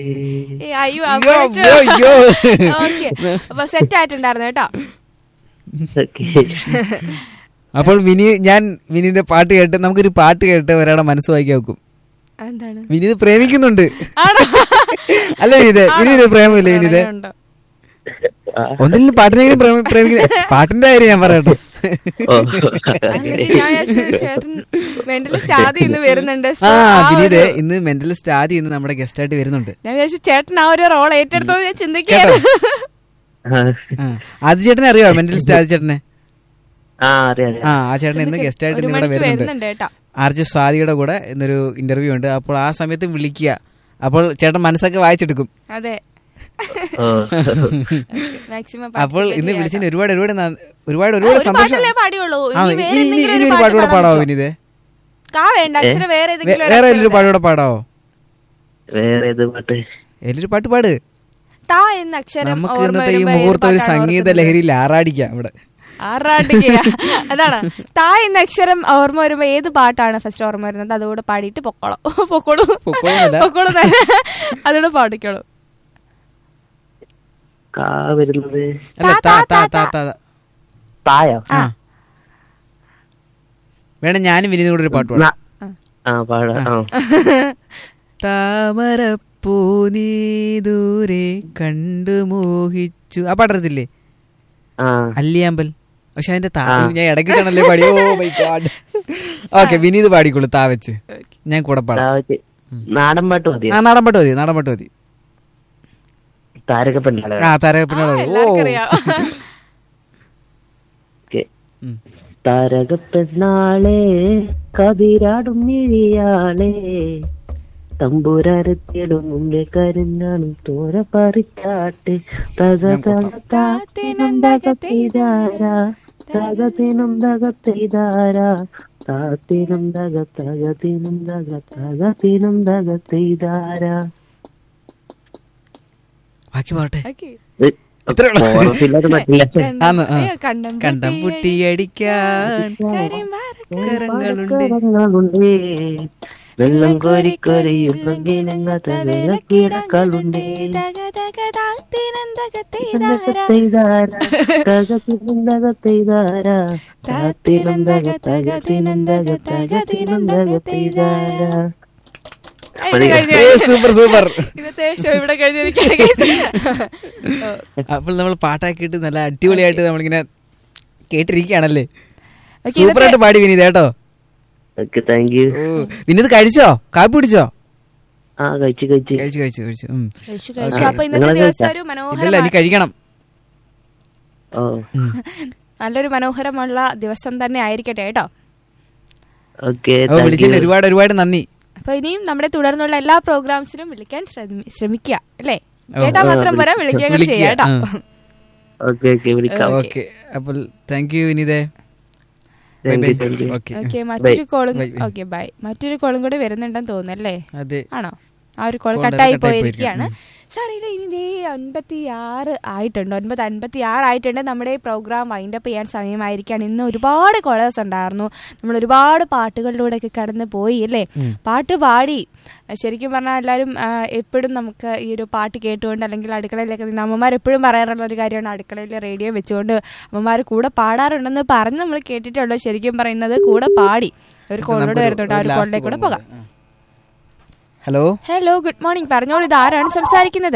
ഏ, അയ്യോ അയ്യോ, അപ്പൊ അയ്യോ, അയ്യോ. ഓക്കെ അപ്പൊ സെറ്റ് ആയിട്ടുണ്ടായിരുന്നു കേട്ടോ ഓക്കെ അപ്പോൾ വിനി ഞാൻ വിനിന്റെ പാട്ട് കേട്ട് നമുക്കൊരു പാട്ട് കേട്ട് ഒരാളെ മനസ്സ് വായിക്കാൻ വെക്കും എന്താണ് വിനീത് പ്രേമിക്കുന്നുണ്ട് ആണോ അല്ല വിനീത് വിനീത് പ്രേമമില്ലേ വിനീത് ഉണ്ടോ? ഒന്നിലും പാട്ടിനെങ്കിലും പ്രേമ- പ്രേമിക്കുന്ന പാട്ടിന്റെ കാര്യം ഞാൻ പറയട്ടെ ഓ അല്ലെങ്കിൽ ഞാൻ വിചാരിച്ചു ചേട്ടൻ മെന്റലിസ്റ്റ് ആദ്യം ഇന്ന് വരുന്നുണ്ട് So, ആ ആ വിനീത് ഒരു- ഇന്ന് മെന്റലിസ്റ്റ് ആദ്യം ഇന്ന് നമ്മുടെ ഗസ്റ്റ് ആയിട്ട് വരുന്നുണ്ട് ഞാൻ വിചാരിച്ചു ചേട്ടൻ ആ ഒരു റോൾ ഏറ്റെടുത്തോ ഞാൻ ചിന്തിക്കുകയാണ് ആ. ആദ്യ ചേട്ടനെ അറിയോ മെന്റലിസ്റ്റ് ആദ്യ ചേട്ടനെ ആ അറിയാം ആ ആ ചേട്ടൻ ഇന്ന് ഗസ്റ്റ് ആയിട്ട് ഒരു ഇന്ന് ഇവിടെ മണിക്ക് വരുന്നുണ്ട് വരുന്നുണ്ട് കേട്ടോ ആർജി സ്വാതിയുടെ കൂടെ ഇന്നൊരു ഇന്റർവ്യൂ ഉണ്ട് അപ്പോൾ ആ സമയത്ത് വിളിക്കുക അപ്പോൾ ചേട്ടൻ മനസ്സൊക്കെ വായിച്ചെടുക്കും അതെ ഓ മാക്സിമം അപ്പോൾ ഇന്ന് വിളിച്ചതിന് ഒരുപാട് ഒരുപാട് ന- ഒരുപാട് ഒരുപാട് സന്തോഷം പാടിയുള്ളൂ ആ, ഇനി വേറെ ഇനി ഇനി എന്തെങ്കിലും ഇനി ഒരു ഒരു പാട്ട് കൂടെ പാട്ട് പാടാവോ പാടാൻ വിനീതേ കാ വേണ്ട അക്ഷരം വേറെ വേ- ഏതെങ്കിലും വേറെ ഒരു ഒരു പാട്ട് കൂടെ പാടാവോ വേറെ ഏത് പാട്ട് ഏതൊരു പാട്ട് പാട് താ എന്ന അക്ഷരം നമുക്ക് ഓർമ്മ ഇന്നത്തെ ഈ വരുമ്പോ ഏത് മുഹൂർത്തം ഒരു പാട്ടാണ് സംഗീത ഓർക്കുന്നത്? ലഹരിയിൽ ആറാടിക്കാം ഇവിടെ ആറാട്ടിക്കുക അതാണ് താ എന്ന അക്ഷരം ഓർമ്മ വരുമ്പോ ഏത് പാട്ടാണ് ഫസ്റ്റ് ഓർമ്മ വരുന്നത് അതുകൂടെ പാടിയിട്ട് പൊക്കോളൂ പൊക്കോളൂ പൊക്കോളൂന്നല്ല. പൊക്കോളൂ തന്നെ അതുകൂടെ പാടിക്കോളൂ കാ വരുന്നത് അല്ല താ താ താ താ തായോ ആ വേണം ഞാനും വിനീതും കൂടെ ഒരു പാട്ട് പാടാം ന- ആ പാടാ ആ താമരപ്പൂ നീ ദൂരെ കണ്ടു മോഹിച്ചു ആ പാട്ടറിയത്തില്ലേ ആ അല്ലിയാമ്പൽ പക്ഷെ അതിന്റെ താ ആ. ഞാൻ ഇടയ്ക്കിട്ടാണല്ലേ പാടി oh my god okay Vineeth പാടിക്കോളൂ താ വെച്ച് ഞാൻ കൂടെ താ പാടാം വെച്ച് നാടൻ പാട്ട് മതിയോ ആ നാടൻ പാട്ട് മതി നാടൻ പാട്ട് മതി താരക പെണ്ണാളെ ആ ആ, താരകപ്പിന്നോട് ഓ എല്ലാവർക്കും അറിയാം ഓക്കെ ഉം. താരക പെണ്ണാളെ കതിരാടും മിഴിയാളെ തമ്പുരാരത്തിടും മുമ്പേ കരുന്നാളും തോര പറിച്ചാട്ട് തക തക താത്തിനന്തകത്തെയ്താര തകത്തിനന്തകത്തെയ്താര താത്തിനന്തക തകത്തിനന്തക തകത്തിനന്തകത്തെയ്താര ബാക്കി പാട്ടെ ഓക്കേ. ഇത്രേ ഉള്ളൂ. ഓർമ്മയില്ലാതെ പറ്റില്ല ആന്ന്, ആ. അയ്യോ, കണ്ടം കണ്ടം പൊട്ടിയടി. പുട്ടിയടിക്കാൻ കരിമരക്ക- കരങ്ങളുണ്ട് കരങ്ങളുണ്ടേ വെള്ളം കോരിക്കൊരിയുന്ന കിണങ്ങാത്ത വെള്ളക്കിടക്കളുണ്ടേ തക തക താത്തിനന്തകത്തെയ്താര. ഇത് കഴിഞ്ഞു. ഏ, സൂപ്പർ സൂപ്പർ ഇന്നത്തെ ഷോ ഇവിടെ കഴിഞ്ഞിരിക്കുകയാണ് guys. ഓ, അപ്പോൾ നമ്മൾ പാട്ടാക്കിയിട്ട് നല്ല അടിപൊളിയായിട്ട് നമ്മളിങ്ങനെ കേട്ടിരിക്കുകയാണല്ലേ ഓക്കേ, സൂപ്പർ ആയിട്ട് പാടി വിനീത് കേട്ടോ okay thank you oh Vineeth കഴിച്ചോ കാപ്പി പിടിച്ചോ ആ കഴിച്ചു കഴിച്ചു കഴിച്ചു കഴിച്ചു കഴിച്ചു ഉം. കഴിച്ചു കഴിച്ചു അപ്പൊ ഇന്നത്തെ നിങ്ങളൊക്കെ ദിവസം ഒരു ഇല്ലല്ല മനോഹരമായ ഇനി കഴിക്കണം ഓ ഉം. നല്ലൊരു മനോഹരമുള്ള ദിവസം തന്നെ ആയിരിക്കട്ടെ കേട്ടോ ഓക്കെ ഓ വിളിച്ചതിന് ഒരുപാട് ഒരുപാട് നന്ദി അപ്പൊ ഇനിയും നമ്മുടെ തുടർന്നുള്ള എല്ലാ പ്രോഗ്രാംസിനും വിളിക്കാൻ ശ്രമി- ശ്രമിക്കുക അല്ലേ ഓ, കേട്ടാ ഓ, മാത്രം പോരാ വിളിക്കുക കൂടെ വിളിക്കുക, ചെയ്യാം കേട്ടോ ആ. ഓക്കെ ഓക്കെ വിളിക്കാം ഓക്കെ അപ്പോൾ താങ്ക് യു വിനീതേ bye thank bye you thank you okay okay മറ്റൊരു കോളും ബൈ, ബൈ. ഓക്കെ ബൈ മറ്റൊരു കോളും കൂടെ വരുന്നുണ്ടെന്ന് തോന്നുന്നല്ലേ അതെ ആണോ ആ ഒരു കോൾ Call കട്ടായി കട്ടായി പോയിരിക്കുകയാണ് പോയിരിക്കുകയാണ്. സാർ ഇത് ഇനി ദേ അൻപത്തി ആറ് ആയിട്ടുണ്ട് ഒൻപത് അൻപത്തി ആറ് ആയിട്ടുണ്ട് നമ്മുടെ പ്രോഗ്രാം വൈൻഡ് അപ്പ് ചെയ്യാൻ സമയമായിരിക്കുകയാണ് ഇന്ന് ഒരുപാട് കോളേഴ്സ് ഉണ്ടായിരുന്നു നമ്മൾ ഒരുപാട് പാട്ടുകളിലൂടെയൊക്കെ കടന്നു പോയി അല്ലേ പാട്ട് പാടി ശരിക്കും പറഞ്ഞാൽ എല്ലാവരും എപ്പോഴും നമുക്ക് ഈ ഒരു പാട്ട് കേട്ടുകൊണ്ട് അല്ലെങ്കിൽ അടുക്കളയിലൊക്കെ നിന്ന് അമ്മമാർ എപ്പോഴും പറയാറുള്ള ഒരു കാര്യമാണ് അടുക്കളയിൽ റേഡിയോ വെച്ചുകൊണ്ട് അമ്മമാർ കൂടെ പാടാറുണ്ടെന്ന് പറഞ്ഞ് നമ്മൾ കേട്ടിട്ടുള്ളൂ ശരിക്കും പറയുന്നത് കൂടെ പാടി ഒരു കോളിലൂടെ വരുന്നുണ്ട് ആ ഒരു കോളിലേക്ക് കൂടെ പോകാം ഹലോ ഹലോ ഗുഡ് മോർണിംഗ് പറഞ്ഞോളൂ ഇത് ആരാണ് സംസാരിക്കുന്നത്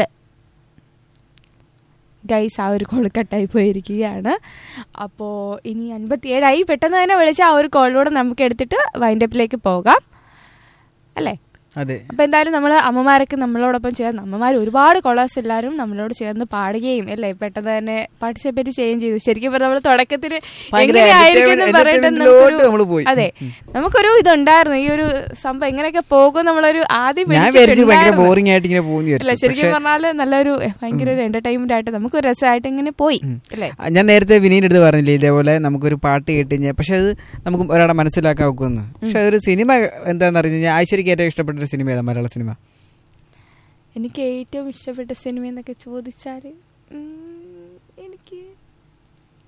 ഗൈസ് ആ ഒരു കോൾ കട്ടായി പോയിരിക്കുകയാണ് അപ്പോൾ ഇനി അൻപത്തിയേഴായി പെട്ടെന്ന് തന്നെ വിളിച്ച ആ ഒരു കോളിലൂടെ നമുക്ക് എടുത്തിട്ട് വൈൻഡപ്പിലേക്ക് പോകാം അല്ലേ അതെ അപ്പോൾ എന്തായാലും നമ്മൾ അമ്മമാരൊക്കെ നമ്മളോടൊപ്പം ചേർന്ന് അമ്മമാർ ഒരുപാട് കൊളേഴ്സ് എല്ലാവരും നമ്മളോട് ചേർന്ന് പാടുകയും അല്ലേ പെട്ടെന്ന് തന്നെ പാർട്ടിസിപ്പേറ്റ് ചെയ്യുകയും ചെയ്തു ശരിക്കും പറഞ്ഞാൽ നമ്മൾ തുടക്കത്തിൽ ഭയങ്കര എങ്ങനെയായിരിക്കും എന്ന് entertainment- പറയട്ടെ entertainment-ലോട്ട് നമ്മള് പോയി. അതെ നമുക്കൊരു ഇതുണ്ടായിരുന്നു ഈ ഒരു സംഭവം എങ്ങനെയൊക്കെ പോകും നമ്മളൊരു ആദ്യം ഞാൻ വിചാരിച്ചു ഭയങ്കര പിടിച്ചിട്ടുണ്ടായിരുന്നു. ബോറിംഗ് ആയിട്ട് ഇങ്ങനെ പോകുന്നു അല്ല വിചാരിച്ചു ശരിക്കും പക്ഷേ പറഞ്ഞാല് നല്ലൊരു എ, ഭയങ്കര ഒരു എന്റർടൈൻമെന്റ് ആയിട്ട് നമുക്ക് ഒരു രസമായിട്ട് ഇങ്ങനെ പോയി അല്ലേ ആ, ഞാൻ നേരത്തെ വിനീൻ്റെ അടുത്ത് പറഞ്ഞില്ലേ ഇതേപോലെ നമുക്കൊരു പാട്ട് കേട്ട് കഴിഞ്ഞാൽ പക്ഷെ അത് നമുക്ക് ഒരാളെ മനസ്സിലാക്കാൻ ഒക്കുമെന്ന് പക്ഷെ അതൊരു സിനിമ എന്താണെന്ന് പറഞ്ഞു കഴിഞ്ഞാൽ ആശ്വരിക്ക് ഏറ്റവും ഇഷ്ടപ്പെട്ട ഒരു സിനിമ ഏതാ മലയാള സിനിമ എനിക്ക് ഏറ്റവും ഇഷ്ടപ്പെട്ട സിനിമ എന്നൊക്കെ ചോദിച്ചാല് ഉം, എനിക്ക്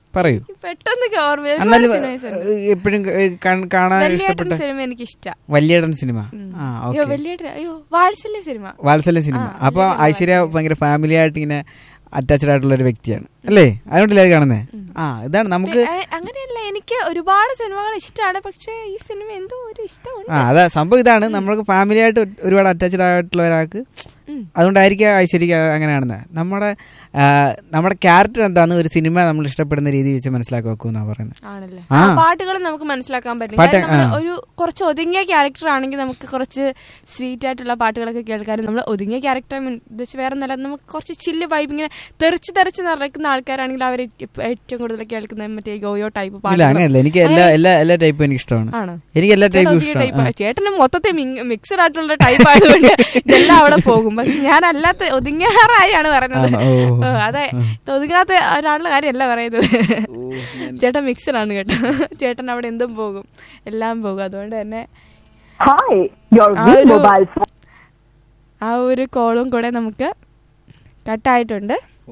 പറയൂ പെട്ടെന്നൊക്കെ ഓർമ്മ ഒരുപാട് എന്നാലും സിനിമ സിനിമ. എപ്പോഴും കാണാൻ വല്യേട്ടൻ ഇഷ്ടപ്പെട്ട സിനിമ എനിക്ക് ഇഷ്ടം വല്യേടൻ സിനിമ ആ അയ്യോ ഓക്കെ വലിയേട്ടൻ അയ്യോ വാത്സല്യ സിനിമ വാത്സല്യ സിനിമ ആ, അപ്പൊ വല്യേട്ടൻ ഐശ്വര്യ ഭയങ്കര ഫാമിലി ആയിട്ട് ഇങ്ങനെ അറ്റാച്ച്ഡ് ആയിട്ടുള്ള ഒരു വ്യക്തിയാണ് അല്ലേ അതുകൊണ്ടല്ലേ അത് കാണുന്നേ ആ ഇതാണ് നമുക്ക് ഏ, അങ്ങനെയല്ല എനിക്ക് ഒരുപാട് സിനിമകൾ ഇഷ്ടമാണ് പക്ഷെ ഈ സിനിമ എന്തോ ഒരു ഇഷ്ടമുണ്ട് ആ അതാ സംഭവം ഇതാണ് നമ്മൾക്ക് ഫാമിലി ആയിട്ട് ഒരു- ഒരുപാട് അറ്റാച്ച്ഡ് ആയിട്ടുള്ള ഒരാൾക്ക് ഉം. അതുകൊണ്ടായിരിക്കും ഐശ്വര്യക്ക് അങ്ങനെ കാണുന്നത് നമ്മുടെ ആ, നമ്മുടെ ക്യാരക്ടർ എന്താന്ന് ഒരു സിനിമ നമ്മൾ ഇഷ്ടപ്പെടുന്ന രീതി വെച്ച് മനസ്സിലാക്കി വെക്കുമെന്നാ പറയുന്നത് ആണല്ലേ ആ. പാട്ടുകൾ നമുക്ക് മനസ്സിലാക്കാൻ പറ്റും പാട്ട്, കാരണം നമ്മള് ആ. ഒരു കുറച്ച് ഒതുങ്ങിയ ക്യാരക്ടർ ആണെങ്കിൽ നമുക്ക് കുറച്ച് സ്വീറ്റ് ആയിട്ടുള്ള പാട്ടുകളൊക്കെ കേൾക്കാനും നമ്മൾ ഒതുങ്ങിയ ക്യാരക്ടർ ഉദ്ദേശിച്ച് വേറെ നല്ല നമുക്ക് കുറച്ച് ചില്ല് വൈബ് ഇങ്ങനെ തെറിച്ച് തെറിച്ച് നടക്കുന്ന ആൾക്കാരാണെങ്കിൽ അവർ ഏറ്റവും കൂടുതൽ കേൾക്കുന്ന മറ്റേ ഗോയോ ടൈപ്പ് ഇല്ല പാട്ടുകൾ അങ്ങനെയല്ല എനിക്ക് എല്ലാ എല്ലാ എല്ലാ ടൈപ്പും എനിക്ക് ഇഷ്ടമാണ് ആണോ എനിക്ക് എല്ലാ ചേട്ടൻ ടൈപ്പും ഒതുങ്ങിയ ഇഷ്ടമാണ് type ആ. ചേട്ടന് മൊത്തത്തിൽ മിക്സഡ് ആയിട്ടുള്ള ടൈപ്പ് ആയതുകൊണ്ട് ഇതെല്ലാം അവിടെ പോകും പക്ഷെ ഞാൻ അല്ലാത്ത ഒതുങ്ങാറായാണ് പറയുന്നത് ആണോ? ഓ. ഓ, അതെ ഒതുങ്ങാത്ത ഒരാളുടെ കാര്യമല്ല പറയുന്നത് ചേട്ടൻ മിക്സഡ് ആണ് കേട്ടോ ചേട്ടൻ അവിടെ എന്തും പോകും എല്ലാം പോകും അതുകൊണ്ട് തന്നെ Hi, your ആ Wii ഒരു- mobile phone. ആ ഒരു കോളും കൂടെ നമുക്ക് കട്ടായിട്ടുണ്ട്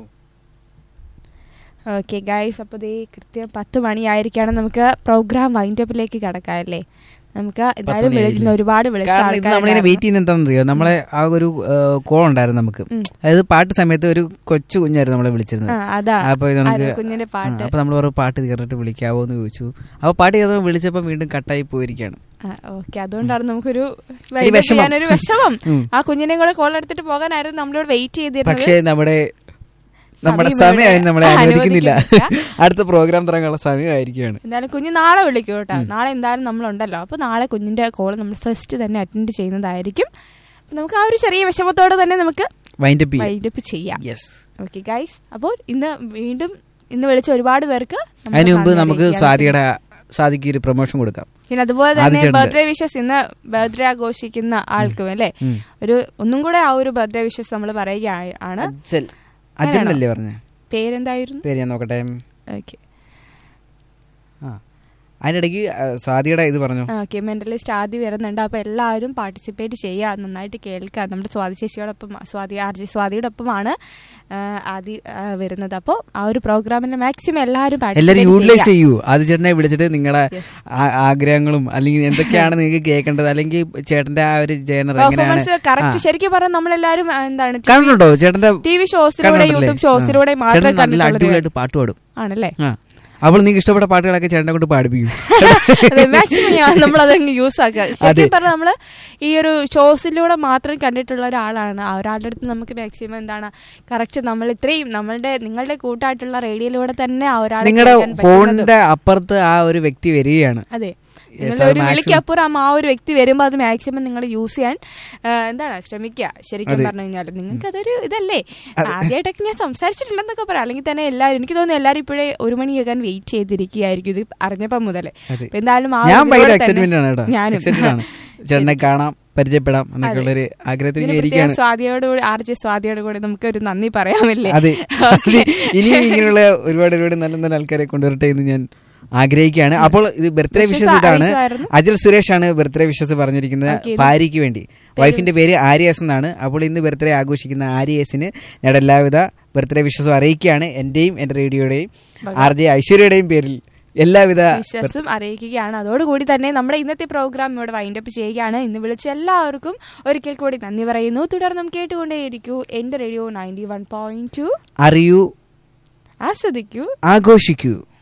ഓക്കെ ഗൈസ് അപ്പോൾ ദേ കൃത്യം പത്ത് മണിയായിരിക്കാണ് നമുക്ക് പ്രോഗ്രാം വൈൻഡപ്പിലേക്ക് കിടക്കാമല്ലേ നമുക്ക് എന്തായാലും മണിയായില്ലേ? വിളിക്കുന്ന ഒരുപാട് വിളിച്ച കാരണം ഇത് നമ്മളിങ്ങനെ ആൾക്കാരുണ്ടായിരുന്നു. വെയിറ്റ് ചെയ്യുന്ന എന്താണെന്ന് അറിയോ നമ്മളെ ആ ഒരു കോൾ ഉണ്ടായിരുന്നു നമുക്ക് ഉം. അതായത് പാട്ട് സമയത്ത് ഒരു കൊച്ചു കുഞ്ഞായിരുന്നു നമ്മളെ വിളിച്ചിരുന്നത് ആ, അതാ അപ്പൊ ഇത് നമുക്ക് ആരോ കുഞ്ഞിന്റെ പാട്ട് ആ, അപ്പൊ നമ്മൾ പറഞ്ഞു പാട്ട് തീർന്നിട്ട് വിളിക്കാവോ എന്ന് ചോദിച്ചു അപ്പൊ പാട്ട് തീർന്നപ്പോൾ വിളിച്ചപ്പോൾ വീണ്ടും കട്ടായി പോയിരിക്കുകയാണ് ഓക്കെ അതുകൊണ്ടാണ് നമുക്കൊരു ഒരു vibe വിഷമം. ചെയ്യാനൊരു വിഷമം ഉം. ആ കുഞ്ഞിനെ കൂടെ കോൾ എടുത്തിട്ട് പോകാനായിരുന്നു നമ്മളോട് വെയിറ്റ് ചെയ്തിരുന്നത് പക്ഷേ നമ്മുടെ നമ്മുടെ സമയം സമയം ഇവിടെ നമ്മളെ അനുവദിക്കുന്നില്ല അനുവദിക്കുന്നില്ല. അടുത്ത പ്രോഗ്രാം തുടങ്ങാനുള്ള സമയമായിരിക്കുകയാണ് എന്തായാലും കുഞ്ഞ് നാളെ വിളിക്കും കേട്ടോ നാളെ എന്തായാലും നമ്മളുണ്ടല്ലോ അപ്പൊ നാളെ കുഞ്ഞിന്റെ കോൾ നമ്മൾ ഫസ്റ്റ് തന്നെ അറ്റൻഡ് ചെയ്യുന്നതായിരിക്കും അപ്പൊ നമുക്ക് ആ ഒരു ചെറിയ വിഷമത്തോടെ തന്നെ നമുക്ക് വൈൻഡപ്പ് ചെയ്യാം വൈൻഡപ്പ് ചെയ്യാം യെസ് ഓക്കെ ഗൈസ് അപ്പോൾ ഇന്ന് വീണ്ടും ഇന്ന് വിളിച്ച ഒരുപാട് പേർക്ക് നമ്മൾ അതിനു മുമ്പ് നന്ദി നമുക്ക് അറിയിക്കുകയാണ്. സ്വാതിയുടെ സ്വാതിക്ക് ഒരു പ്രൊമോഷൻ കൊടുക്കാം പിന്നെ അതുപോലെ തന്നെ ആദിച്ചേട്ടൻ്റെ. ബർത്ത്ഡേ വിഷസ് ഇന്ന് ബർത്ത്ഡേ ആഘോഷിക്കുന്ന ആൾക്കും അല്ലേ ഉം. ഒരു ഒന്നും കൂടെ ആ ഒരു ബർത്ത്ഡേ വിഷസ് നമ്മൾ പറയുകയാണ് അജ്ജൽ അജ്ജലല്ലേ പറഞ്ഞേ പേരെന്തായിരുന്നു പേര് ഞാൻ നോക്കട്ടെ ഓക്കെ ആ അതിനിടയ്ക്ക് ആ, സ്വാതിയുടെ ഇത് പറഞ്ഞു ഓക്കെ മെന്റലിസ്റ്റ് ആദ്യം വരുന്നുണ്ട് അപ്പൊ എല്ലാവരും പാർട്ടിസിപ്പേറ്റ് ചെയ്യുക നന്നായിട്ട് കേൾക്കുക നമ്മുടെ സ്വാതി ചേച്ചിയോടൊപ്പം സ്വാതി ആർ ജി സ്വാതിയുടെ ഒപ്പമാണ് ആ, ആദ്യ ആ, വരുന്നത് അപ്പോൾ ആ ഒരു പ്രോഗ്രാമിൽ മാക്സിമം എല്ലാവരും എല്ലാരും participate യൂട്ടിലൈസ് ചെയ്യുക. ചെയ്യൂ ആദ്യ ചേട്ടനെ വിളിച്ചിട്ട് നിങ്ങളുടെ Yes. ആ- ആഗ്രഹങ്ങളും അല്ലെങ്കിൽ എന്തൊക്കെയാണ് നിങ്ങൾക്ക് കേൾക്കേണ്ടത് അല്ലെങ്കിൽ ചേട്ടന്റെ ആ ഒരു ജേണർ എങ്ങനെയാണ് പെർഫോമൻസ് കറക്റ്റ് ശരിക്കും പറഞ്ഞാൽ നമ്മളെല്ലാരും ആ, എന്താണ് കണ്ടിട്ടുണ്ടോ ചേട്ടന്റെ ടി വി ഷോസിലൂടെ കണ്ടിട്ടില്ലേ? യൂട്യൂബ് ഷോസിലൂടെ ആ. മാത്രമേ ചേട്ടൻ നല്ല കണ്ടിട്ടുള്ളൂ അടിപൊളിയായിട്ട് പാട്ട് പാടും ആണല്ലേ ആ അപ്പോൾ നിങ്ങൾക്ക് ഇഷ്ടപ്പെട്ട പാട്ടുകളൊക്കെ ചേട്ടനെ കൊണ്ട് പാടിപ്പിക്കും അതെ മാക്സിമം നമ്മൾ അതങ്ങ് യൂസ് ആക്കുക അതെ. ശരിക്കും പറഞ്ഞാൽ നമ്മള് ഈ ഒരു ഷോസിലൂടെ മാത്രം കണ്ടിട്ടുള്ള ഒരാളാണ് ആ ഒരാളുടെ അടുത്ത് നമുക്ക് മാക്സിമം എന്താണ് കറക്റ്റ് നമ്മൾ ഇത്രയും നമ്മളുടെ നിങ്ങളുടെ കൂട്ടായിട്ടുള്ള റേഡിയോയിലൂടെ തന്നെ ആ ഒരാളെ നിങ്ങളുടെ കേൾക്കാൻ പറ്റുന്നതും. ഫോണിന്റെ അപ്പുറത്ത് ആ ഒരു വ്യക്തി വരികയാണ് അതെ Yes, നിങ്ങളുടെ അത് ഒരു maximum- വിളിക്കപ്പുറം ആ ഒരു വ്യക്തി വരുമ്പോൾ അത് മാക്സിമം നിങ്ങൾ യൂസ് ചെയ്യാൻ ആ, എന്താണ് ശ്രമിക്കുക ശരിക്കും അതെ. പറഞ്ഞു കഴിഞ്ഞാൽ നിങ്ങൾക്ക് അതൊരു ഇതല്ലേ ആദ്യമായിട്ടൊക്കെ ഞാൻ സംസാരിച്ചിട്ടില്ലെന്നൊക്കെ പറയാം അല്ലെങ്കിൽ തന്നെ എല്ലാവരും എനിക്ക് തോന്നുന്നു എല്ലാവരും ഇപ്പോഴേ ഒരു മണിയാകാൻ വെയിറ്റ് ചെയ്തിരിക്കുകയായിരിക്കും ഇത് അറിഞ്ഞപ്പോൾ മുതലേ അതെ. അപ്പൊ എന്തായാലും ആ ഞാൻ ഒരു ഭയങ്കര ഇതിലൂടെ തന്നെ- എക്സൈറ്റ്മെന്റ് ആണ് കേട്ടോ ഞാനും Excited ആണ് ചേട്ടനെ കാണാം പരിചയപ്പെടാം എന്നൊക്കെ ഉള്ളൊരു ആഗ്രഹത്തിൽ ഇതിന് പ്രത്യേകം ഇരിക്കുകയാണ് സ്വാതിയോട് കൂടി ആർ ജെ സ്വാതിയോട് കൂടി നമുക്ക് ഒരു നന്ദി പറയാമല്ലേ അതെ ഇനിയും ഇങ്ങനെയുള്ള ഒരുപാട് ഒരുപാട് നല്ല നല്ല ആൾക്കാരെ കൊണ്ടുവരട്ടെ എന്ന് ഞാൻ ആഗ്രഹിക്കുകയാണ് അപ്പോൾ ഇത് ബർത്ത്ഡേ Wishes വിഷസ് ഇതാണ് അറിയിച്ചായിരുന്നു. അജിൽ സുരേഷ് ആണ് ബർത്ത്ഡേ വിഷസ് പറഞ്ഞിരിക്കുന്നത് Okay, ഇത് ഭാര്യയ്ക്ക് വേണ്ടി വൈഫിന്റെ പേര് ആര്യസ് എന്നാണ് അപ്പോൾ ഇന്ന് ബർത്ത്ഡേ ആഘോഷിക്കുന്ന ആര്യസിന് ഞങ്ങളുടെ എല്ലാവിധ ബർത്ത്ഡേ വിഷസും അറിയിക്കുകയാണ് എന്റെയും എന്റെ റേഡിയോയുടെയും ആർ ജെ ഐശ്വര്യയുടെയും പേരിൽ എല്ലാവിധ വിശ്വാസം അറിയിക്കുകയാണ് അതോടുകൂടി തന്നെ നമ്മുടെ ഇന്നത്തെ പ്രോഗ്രാം ഇവിടെ വൈൻഡപ്പ് ചെയ്യുകയാണ് ഇന്ന് വിളിച്ച എല്ലാവർക്കും ഒരിക്കൽ കൂടി നന്ദി പറയുന്നു തുടർന്നും കേട്ടുകൊണ്ടേയിരിക്കൂ എന്റെ radio ninety one point two അറിയൂ ആസ്വദിക്കൂ ആഘോഷിക്കൂ